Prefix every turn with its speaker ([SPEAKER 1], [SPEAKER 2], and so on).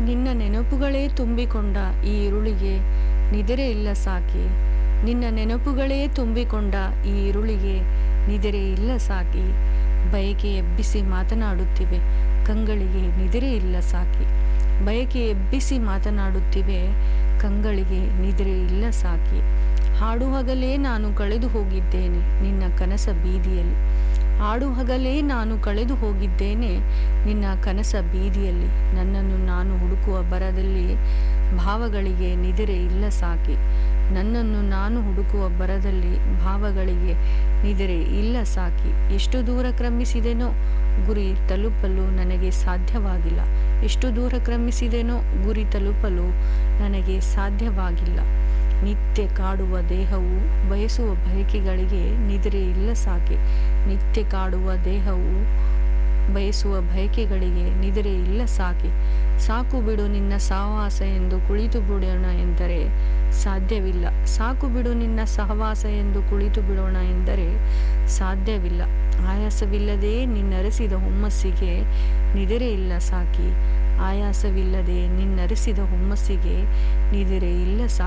[SPEAKER 1] ನಿನ್ನ ನೆನಪುಗಳೇ ತುಂಬಿಕೊಂಡ ಈ ಇರುಳಿಗೆ ನಿದರೆ ಇಲ್ಲ ಸಾಕಿ ನಿನ್ನ ನೆನಪುಗಳೇ ತುಂಬಿಕೊಂಡ ಈ ಇರುಳಿಗೆ ನಿದರೆ ಇಲ್ಲ ಸಾಕಿ ಬಯಕೆ ಎಬ್ಬಿಸಿ ಮಾತನಾಡುತ್ತಿವೆ ಕಂಗಳಿಗೆ ನಿದರೆ ಇಲ್ಲ ಸಾಕಿ ಬಯಕೆ ಎಬ್ಬಿಸಿ ಮಾತನಾಡುತ್ತಿವೆ ಕಂಗಳಿಗೆ ನಿದ್ರೆ ಇಲ್ಲ ಸಾಕಿ ಹಾಡು ಹಗಲೇ ನಾನು ಕಳೆದು ಹೋಗಿದ್ದೇನೆ ನಿನ್ನ ಕನಸ ಬೀದಿಯಲ್ಲಿ ಹಾಡು ಹಗಲೇ ನಾನು ಕಳೆದು ಹೋಗಿದ್ದೇನೆ ನಿನ್ನ ಕನಸ ಬೀದಿಯಲ್ಲಿ ನನ್ನನ್ನು ನಾನು ಹುಡುಕುವ ಬರದಲ್ಲಿ ಭಾವಗಳಿಗೆ ನಿದ್ರೆ ಇಲ್ಲ ಸಾಕಿ ನನ್ನನ್ನು ನಾನು ಹುಡುಕುವ ಬರದಲ್ಲಿ ಭಾವಗಳಿಗೆ ನಿದ್ರೆ ಇಲ್ಲ ಸಾಕಿ ಎಷ್ಟು ದೂರ ಕ್ರಮಿಸಿದೆನೋ ಗುರಿ ತಲುಪಲು ನನಗೆ ಸಾಧ್ಯವಾಗಿಲ್ಲ ಎಷ್ಟು ದೂರ ಕ್ರಮಿಸಿದೆನೋ ಗುರಿ ತಲುಪಲು ನನಗೆ ಸಾಧ್ಯವಾಗಿಲ್ಲ ನಿತ್ಯ ಕಾಡುವ ದೇಹವು ಬಯಸುವ ಬಯಕೆಗಳಿಗೆ ನಿದ್ರೆ ಇಲ್ಲ ಸಾಕೆ ನಿತ್ಯ ಕಾಡುವ ದೇಹವು ಬಯಸುವ ಬಯಕೆಗಳಿಗೆ ನಿದ್ರೆ ಇಲ್ಲ ಸಾಕೆ ಸಾಕು ಬಿಡು ನಿನ್ನ ಸಹವಾಸ ಎಂದು ಕುಳಿತು ಬಿಡೋಣ ಎಂದರೆ ಸಾಧ್ಯವಿಲ್ಲ ಸಾಕು ಬಿಡು ನಿನ್ನ ಸಹವಾಸ ಎಂದು ಕುಳಿತು ಬಿಡೋಣ ಎಂದರೆ ಸಾಧ್ಯವಿಲ್ಲ ಆಯಾಸವಿಲ್ಲದೆ ನಿನ್ನರಸಿದ ಹುಮ್ಮಸ್ಸಿಗೆ ನಿದರೆ ಇಲ್ಲ ಸಾಕಿ ಆಯಾಸವಿಲ್ಲದೆ ನಿನ್ನರಸಿದ ಹುಮ್ಮಸ್ಸಿಗೆ ನಿದರೆ ಇಲ್ಲ ಸಾಕಿ